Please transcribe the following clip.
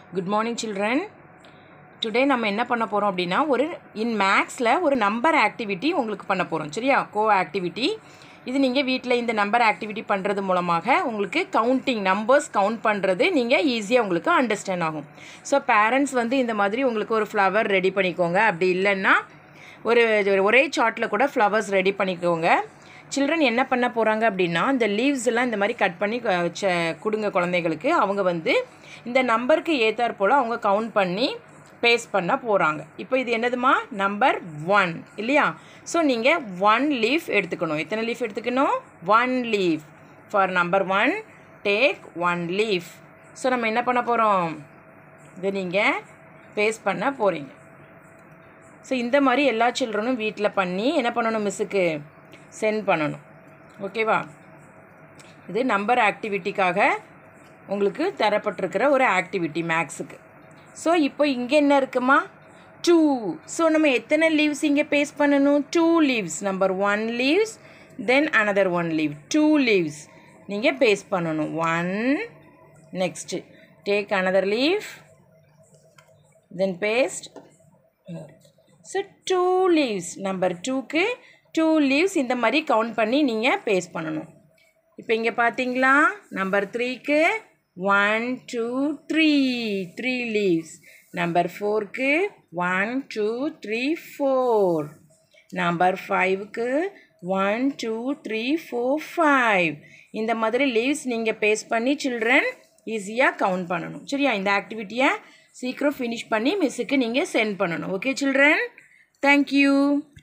good morning children today நம்ம என்ன பண்ண போகிறோம் அப்படின்னா ஒரு இன் மேக்ஸில் ஒரு நம்பர் ஆக்டிவிட்டி உங்களுக்கு பண்ண போகிறோம் சரியா கோ ஆக்டிவிட்டி இது நீங்கள் வீட்டில் இந்த நம்பர் ஆக்டிவிட்டி பண்ணுறது மூலமாக உங்களுக்கு கவுண்டிங் நம்பர்ஸ் கவுண்ட் பண்ணுறது நீங்கள் ஈஸியாக உங்களுக்கு அண்டர்ஸ்டாண்ட் ஆகும் ஸோ பேரண்ட்ஸ் வந்து இந்த மாதிரி உங்களுக்கு ஒரு ஃப்ளவர் ரெடி பண்ணிக்கோங்க அப்படி இல்லைன்னா ஒரு ஒரே சார்ட்டில் கூட ஃப்ளவர்ஸ் ரெடி பண்ணிக்கோங்க சில்ட்ரன் என்ன பண்ண போகிறாங்க அப்படின்னா இந்த லீவ்ஸ் எல்லாம் இந்த மாதிரி கட் பண்ணி அஹ், ச- கொடுங்க குழந்தைகளுக்கு அவங்க வந்து இந்த நம்பருக்கு ஏத்தாற் போல் அவங்க கவுண்ட் பண்ணி பேஸ்ட் பண்ண போகிறாங்க இப்போ இது என்னதுமா நம்பர் ஒன் இல்லையா ஸோ நீங்கள் ஒன் லீஃப் எடுத்துக்கணும் எத்தனை லீஃப் எடுத்துக்கணும் one leaf for number one take one leaf so நம்ம என்ன பண்ண போகிறோம் இதை நீங்கள் பேஸ்ட் பண்ண போகிறீங்க ஸோ இந்த மாதிரி எல்லா சில்ட்ரனும் வீட்டில் பண்ணி என்ன பண்ணணும் மிஸ்ஸுக்கு சென்ட் பண்ணணும் ஓகேவா இது நம்பர் ஆக்டிவிட்டிக்காக உங்களுக்கு தரப்பட்டிருக்கிற ஒரு ஆக்டிவிட்டி மேக்ஸுக்கு ஸோ இப்போ இங்கே என்ன இருக்குமா டூ ஸோ நம்ம எத்தனை லீவ்ஸ் இங்கே பேஸ்ட் பண்ணணும் two leaves number one leaves then another one leave two leaves நீங்கள் பேஸ்ட் பண்ணணும் one next take another leave then paste so two leaves number டூக்கு டூ லீவ்ஸ் இந்த மாதிரி கவுண்ட் பண்ணி நீங்கள் பேஸ்ட் பண்ணணும் இப்போ இங்கே பார்த்தீங்களா நம்பர் த்ரீக்கு one two three three leaves number ஃபோருக்கு one two three four number ஃபைவுக்கு one two three four five இந்த மாதிரி லீவ்ஸ் நீங்கள் பேஸ்ட் பண்ணி சில்ட்ரன் ஈஸியாக கவுண்ட் பண்ணணும் சரியா இந்த ஆக்டிவிட்டியை சீக்கிரம் ஃபினிஷ் பண்ணி மிஸ்ஸுக்கு நீங்கள் சென்ட் பண்ணணும் ஓகே சில்ட்ரன் தேங்க்யூ